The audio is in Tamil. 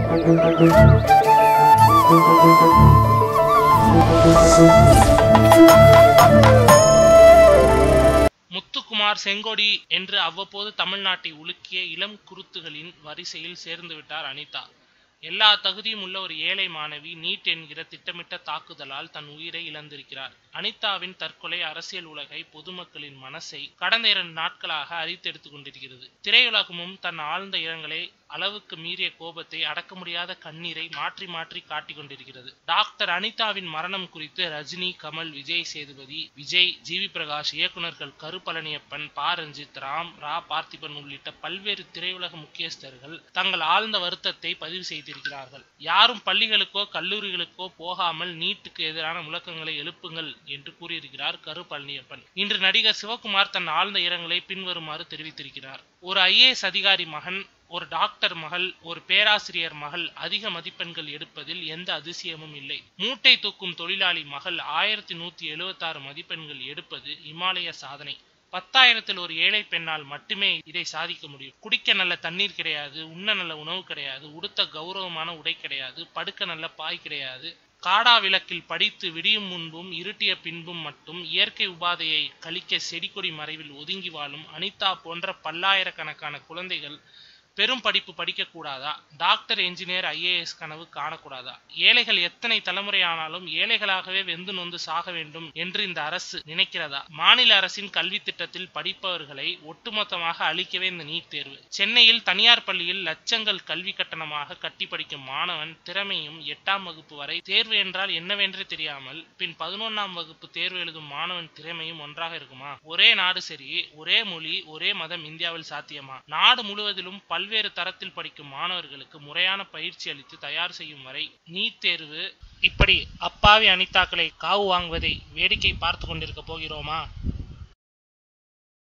முத்துக்குமார் செங்கொடி என்று அவ்வப்போது தமிழ்நாட்டை உலுக்கிய இளம் குருத்துகளின் வரிசையில் சேர்ந்துவிட்டார் அனிதா எல்லா தகுதியும் உள்ள ஒரு ஏழை மாணவி நீட் என்கிற திட்டமிட்ட தாக்குதலால் தன் உயிரை இழந்திருக்கிறார் அனிதாவின் தற்கொலை அரசியல் உலகை பொதுமக்களின் மனசை கடந்த இரண்டு நாட்களாக அரித்தெடுத்துக் கொண்டிருக்கிறது திரையுலகமும் தன் ஆழ்ந்த இரங்கலை அளவுக்கு மீறிய கோபத்தை அடக்க முடியாத கண்ணீரை மாற்றி மாற்றி காட்டிக் கொண்டிருக்கிறது டாக்டர் அனிதாவின் மரணம் குறித்து ரஜினி கமல் விஜய் சேதுபதி விஜய் ஜிவி பிரகாஷ் இயக்குனர்கள் கரு பழனியப்பன் பா ரஞ்சித் ராம் ரா பார்த்திபன் உள்ளிட்ட பல்வேறு திரையுலக முக்கியஸ்தர்கள் தங்கள் ஆழ்ந்த வருத்தத்தை பதிவு செய்திருக்கிறார்கள் யாரும் பள்ளிகளுக்கோ கல்லூரிகளுக்கோ போகாமல் நீட்டுக்கு எதிரான முழக்கங்களை எழுப்புங்கள் என்று கூறியிருக்கிறார் கரு பழனியப்பன் இன்று நடிகர் சிவகுமார் தன் ஆழ்ந்த இரங்கலை பின்வருமாறு தெரிவித்திருக்கிறார் ஒரு ஐஏஎஸ் அதிகாரி மகன் ஒரு டாக்டர் மகள் ஒரு பேராசிரியர் மகள் அதிக மதிப்பெண்கள் எடுப்பதில் எந்த அதிசயமும் இல்லை மூட்டை தூக்கும் தொழிலாளி மகள் ஆயிரத்தி நூத்தி எழுபத்தி ஆறு மதிப்பெண்கள் எடுப்பது இமாலய சாதனை பத்தாயிரத்தில் ஒரு ஏழை பெண்ணால் மட்டுமே இதை சாதிக்க முடியும் குடிக்க நல்ல தண்ணீர் கிடையாது உண்ண நல்ல உணவு கிடையாது உடுத்த கௌரவமான உடை கிடையாது படுக்க நல்ல பாய் கிடையாது காடா விளக்கில் படித்து விடியும் முன்பும் இருட்டிய பின்பும் மட்டும் இயற்கை உபாதையை கழிக்க செடிக்கொடி மறைவில் ஒதுங்கி வாழும் அனிதா போன்ற பல்லாயிரக்கணக்கான குழந்தைகள் பெரும் படிப்பு படிக்க கூடாதா டாக்டர் என்ஜினியர் ஐஏஎஸ் கனவு காணக்கூடாதா ஏழைகள் எத்தனை தலைமுறை ஆனாலும் ஏழைகளாகவே வெந்து நொந்து சாக வேண்டும் என்று இந்த அரசு நினைக்கிறதா மாநில அரசின் கல்வி திட்டத்தில் படிப்பவர்களை ஒட்டுமொத்தமாக அழிக்கவே இந்த நீட் தேர்வு சென்னையில் தனியார் பள்ளியில் லட்சங்கள் கல்வி கட்டணமாக கட்டி படிக்கும் மாணவன் திறமையும் எட்டாம் வகுப்பு வரை தேர்வு என்றால் என்னவென்றே தெரியாமல் பின் பதினொன்னாம் வகுப்பு தேர்வு எழுதும் மாணவன் திறமையும் ஒன்றாக இருக்குமா ஒரே நாடு சரி ஒரே மொழி ஒரே மதம் இந்தியாவில் சாத்தியமா நாடு முழுவதிலும் பல்வேறு தரத்தில் படிக்கும் மாணவர்களுக்கு முறையான பயிற்சி அளித்து தயார் செய்யும் வரை நீட் தேர்வு இப்படி அப்பாவி அனிதாக்களை காவு வாங்குவதை வேடிக்கை பார்த்து கொண்டிருக்க போகிறோமா